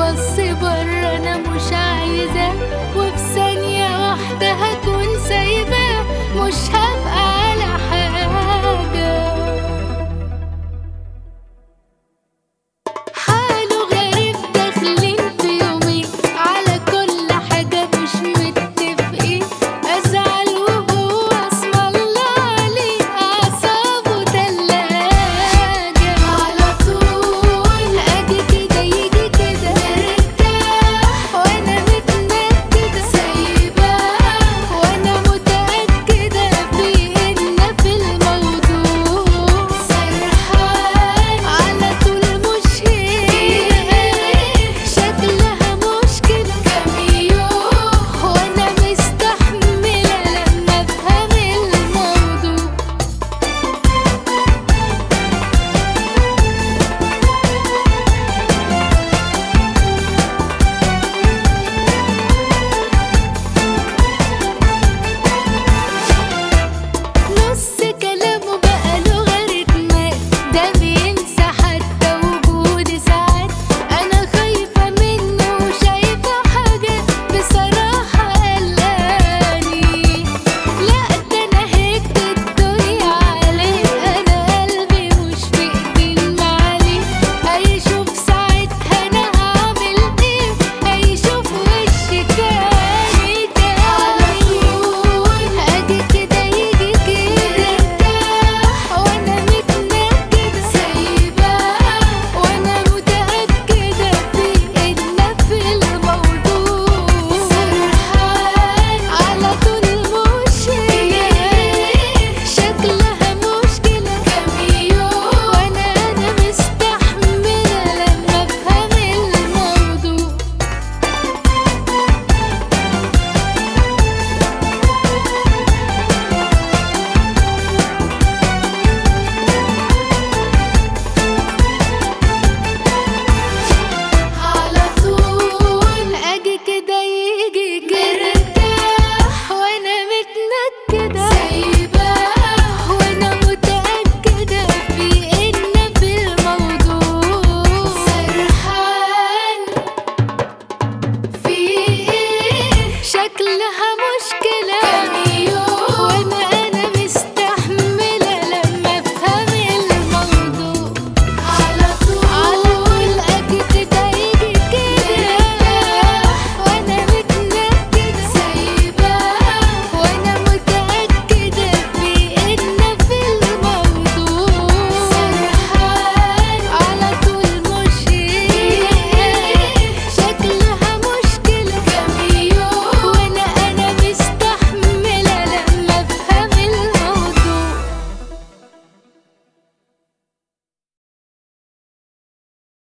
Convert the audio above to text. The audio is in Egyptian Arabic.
بص بره انا مش عايزاه وفي ثانية واحدة هكون سايباه مش هبقى على حاجة حاله غريب داخلين في يومي على كل حاجة مش متفقين أزعل وهو اسم الله عليه أعصابه تلاجة على طول أجي كده يجي كده مرتاح وأنا متنكدة سايباه وأنا متأكدة في إن في الموضوع سرحان على طول مش هي شكلها مشكلة كام يوم وأنا مستحملة لما أفهم الموضوع نص كلامه بقى لغة رتمات ده